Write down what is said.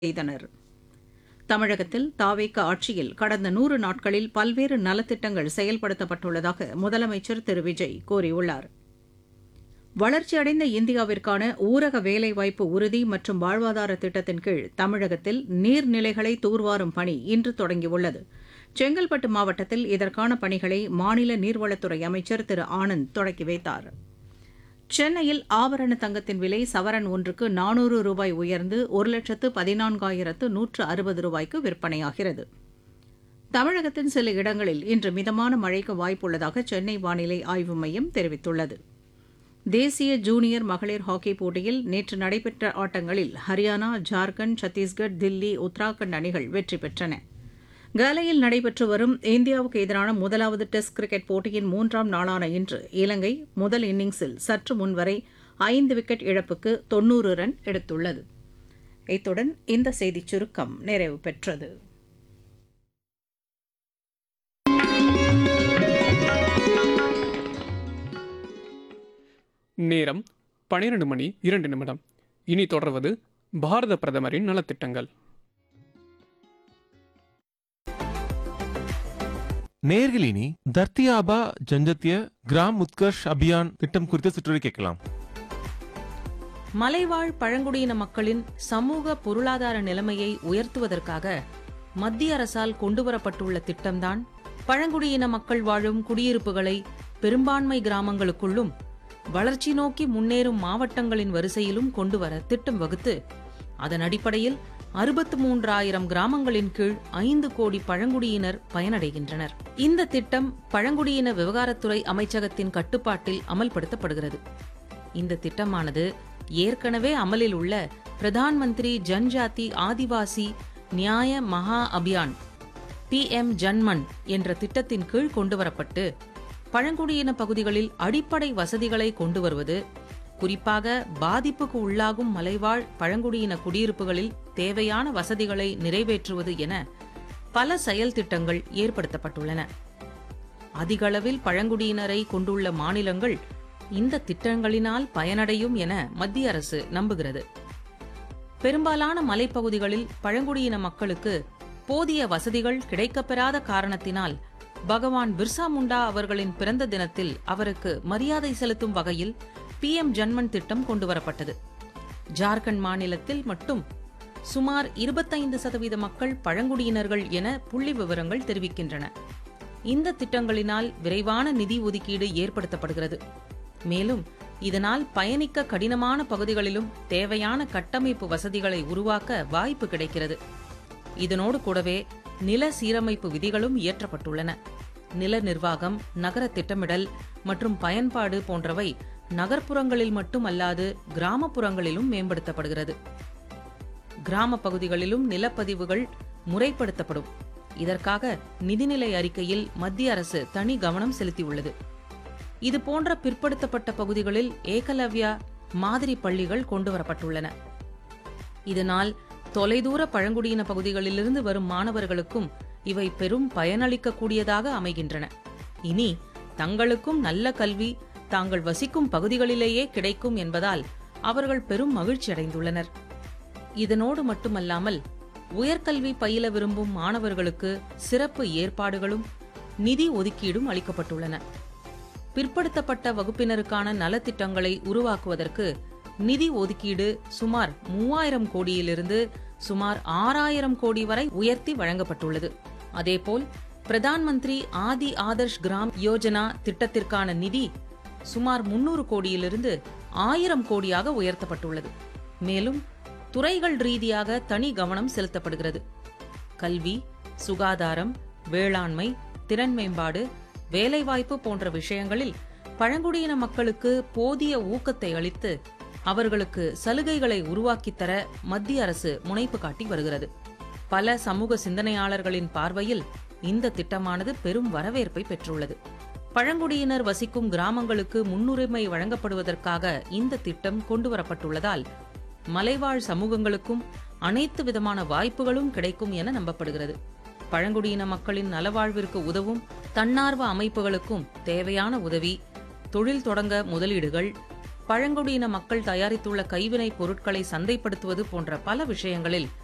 செய்தனர் தமிழகத்தில் தாவேக ஆட்சியில் கடந்த நூறு நாட்களில் பல்வேறு நலத்திட்டங்கள் செயல்படுத்தப்பட்டுள்ளதாக முதலமைச்சர் திரு விஜய் கூறியுள்ளார் வளர்ச்சியடைந்த இந்தியாவிற்கான ஊரக வேலைவாய்ப்பு உறுதி மற்றும் வாழ்வாதார திட்டத்தின் கீழ் தமிழகத்தில் நீர்நிலைகளை தூர்வாரும் பணி இன்று தொடங்கியுள்ளது செங்கல்பட்டு மாவட்டத்தில் இதற்கான பணிகளை மாநில நீர்வளத்துறை அமைச்சர் திரு ஆனந்த் தொடங்கி வைத்தார் சென்னையில் ஆபரண தங்கத்தின் விலை சவரன் ஒன்றுக்கு நானூறு ரூபாய் உயர்ந்து ஒரு லட்சத்து பதினான்காயிரத்து நூற்று அறுபது ரூபாய்க்கு விற்பனையாகிறது தமிழகத்தின் சில இடங்களில் இன்று மிதமான மழைக்கு வாய்ப்புள்ளதாக சென்னை வானிலை ஆய்வு மையம் தெரிவித்துள்ளது தேசிய ஜூனியர் மகளிர் ஹாக்கி போட்டியில் நேற்று நடைபெற்ற ஆட்டங்களில் ஹரியானா ஜார்க்கண்ட் சத்தீஸ்கர் தில்லி உத்தராகண்ட் அணிகள் வெற்றி பெற்றன காலையில் நடைபெற்று வரும் இந்தியாவுக்கு எதிரான முதலாவது டெஸ்ட் கிரிக்கெட் போட்டியின் மூன்றாம் நாளான இன்று இலங்கை முதல் இன்னிங்ஸில் சற்று முன்வரை ஐந்து விக்கெட் இழப்புக்கு தொன்னூறு ரன் எடுத்துள்ளது இத்துடன் இந்த செய்திச் சுருக்கம் நிறைவு பெற்றது நேரம் பனிரெண்டு மணி இரண்டு நிமிடம் இனி தொடர்வது பாரத பிரதமரின் நலத்திட்டங்கள் நேர்களினி தர்த்தியாபா ஜஞ்சத்திய கிராம் உத்கர்ஷ் அபியான் திட்டம் குறித்த சிற்றுரை கேட்கலாம் மலைவாழ் பழங்குடியின மக்களின் சமூக பொருளாதார நிலைமையை உயர்த்துவதற்காக மத்திய அரசால் கொண்டுவரப்பட்டுள்ள திட்டம்தான் பழங்குடியின மக்கள் வாழும் குடியிருப்புகளை பெரும்பான்மை கிராமங்களுக்குள்ளும் வளர்ச்சி நோக்கி முன்னேறும் மாவட்டங்களின் வரிசையிலும் கொண்டுவர திட்டம் வகுத்து அதன் அடிப்படையில் அறுபத்து மூன்றாயிரம் கிராமங்களின் கீழ் ஐந்து கோடி பழங்குடியினர் பயனடைகின்றனர் இந்த திட்டம் பழங்குடியின விவகாரத்துறை அமைச்சகத்தின் கட்டுப்பாட்டில் அமல்படுத்தப்படுகிறது இந்த திட்டமானது ஏற்கனவே அமலில் உள்ள பிரதான் மந்திரி ஜன்ஜாதி ஆதிவாசி நியாய மகா அபியான் பி எம் ஜன்மன் என்ற திட்டத்தின் கீழ் கொண்டுவரப்பட்டு பழங்குடியின பகுதிகளில் அடிப்படை வசதிகளை கொண்டு வருவது குறிப்பாக பாதிப்புக்கு உள்ளாகும் மலைவாழ் பழங்குடியின குடியிருப்புகளில் தேவையான வசதிகளை நிறைவேற்றுவது என பல செயல் திட்டங்கள் ஏற்படுத்தப்பட்டுள்ளன அதிகளவில் பழங்குடியினரை கொண்டுள்ள மாநிலங்கள் இந்த திட்டங்களினால் பயனடையும் என மத்திய அரசு நம்புகிறது பெரும்பாலான மலைப்பகுதிகளில் பழங்குடியின மக்களுக்கு போதிய வசதிகள் கிடைக்கப்பெறாத காரணத்தினால் பகவான் பிர்சா முண்டா அவர்களின் பிறந்த தினத்தில் அவருக்கு மரியாதை செலுத்தும் வகையில் பி எம் ஜன்மன் திட்டம் கொண்டுவரப்பட்டது ஜார்க்கண்ட் மாநிலத்தில் மட்டும் சுமார் இருபத்தைந்து சதவீத மக்கள் பழங்குடியினர்கள் என புள்ளி விவரங்கள் தெரிவிக்கின்றன இந்த திட்டங்களினால் விரைவான நிதி ஒதுக்கீடு ஏற்படுத்தப்படுகிறது மேலும் இதனால் பயணிக்க கடினமான பகுதிகளிலும் தேவையான கட்டமைப்பு வசதிகளை உருவாக்க வாய்ப்பு கிடைக்கிறது இதனோடு கூடவே நில சீரமைப்பு விதிகளும் இயற்றப்பட்டுள்ளன நில நிர்வாகம் நகர திட்டமிடல் மற்றும் பயன்பாடு போன்றவை நகர்ப்புறங்களில் மட்டுமல்லாது கிராமப்புறங்களிலும் மேம்படுத்தப்படுகிறது கிராம பகுதிகளிலும் நிலப்பதிவுகள் முறைப்படுத்தப்படும் இதற்காக நிதிநிலை அறிக்கையில் மத்திய அரசு தனி கவனம் செலுத்தியுள்ளது இது போன்ற பிற்படுத்தப்பட்ட பகுதிகளில் ஏகலவ்யா மாதிரி பள்ளிகள் கொண்டுவரப்பட்டுள்ளன இதனால் தொலைதூர பழங்குடியின பகுதிகளிலிருந்து வரும் மாணவர்களுக்கும் இவை பெரும் பயனளிக்கக்கூடியதாக அமைகின்றன இனி தங்களுக்கும் நல்ல கல்வி தாங்கள் வசிக்கும் பகுதிகளிலேயே கிடைக்கும் என்பதால் அவர்கள் பெரும் மகிழ்ச்சி அடைந்துள்ளனர் இதனோடு மட்டுமல்லாமல் உயர்கல்வி பயில விரும்பும் மாணவர்களுக்கு சிறப்பு ஏற்பாடுகளும் நிதி ஒதுக்கீடும் அளிக்கப்பட்டுள்ளன பிற்படுத்தப்பட்ட வகுப்பினருக்கான நலத்திட்டங்களை உருவாக்குவதற்கு நிதி ஒதுக்கீடு சுமார் மூவாயிரம் கோடியிலிருந்து சுமார் ஆறாயிரம் கோடி வரை உயர்த்தி வழங்கப்பட்டுள்ளது அதேபோல் பிரதான் மந்திரி ஆதி ஆதர்ஷ் கிராம் யோஜனா திட்டத்திற்கான நிதி சுமார் முன்னூறு கோடியிலிருந்து ஆயிரம் கோடியாக உயர்த்தப்பட்டுள்ளது மேலும் துறைகள் ரீதியாக தனி கவனம் செலுத்தப்படுகிறது கல்வி சுகாதாரம் வேளாண்மை திறன் மேம்பாடு வேலைவாய்ப்பு போன்ற விஷயங்களில் பழங்குடியின மக்களுக்கு போதிய ஊக்கத்தை அளித்து அவர்களுக்கு சலுகைகளை உருவாக்கித் தர மத்திய அரசு முனைப்பு காட்டி வருகிறது பல சமூக சிந்தனையாளர்களின் பார்வையில் இந்த திட்டமானது பெரும் வரவேற்பை பெற்றுள்ளது பழங்குடியினர் வசிக்கும் கிராமங்களுக்கு முன்னுரிமை வழங்கப்படுவதற்காக இந்த திட்டம் கொண்டுவரப்பட்டுள்ளதால் மலைவாழ் சமூகங்களுக்கும் அனைத்து விதமான வாய்ப்புகளும் கிடைக்கும் என நம்பப்படுகிறது பழங்குடியின மக்களின் நலவாழ்விற்கு உதவும் தன்னார்வ அமைப்புகளுக்கும் தேவையான உதவி தொழில் தொடங்க முதலீடுகள் பழங்குடியின மக்கள் தயாரித்துள்ள கைவினைப் பொருட்களை சந்தைப்படுத்துவது போன்ற பல விஷயங்களில்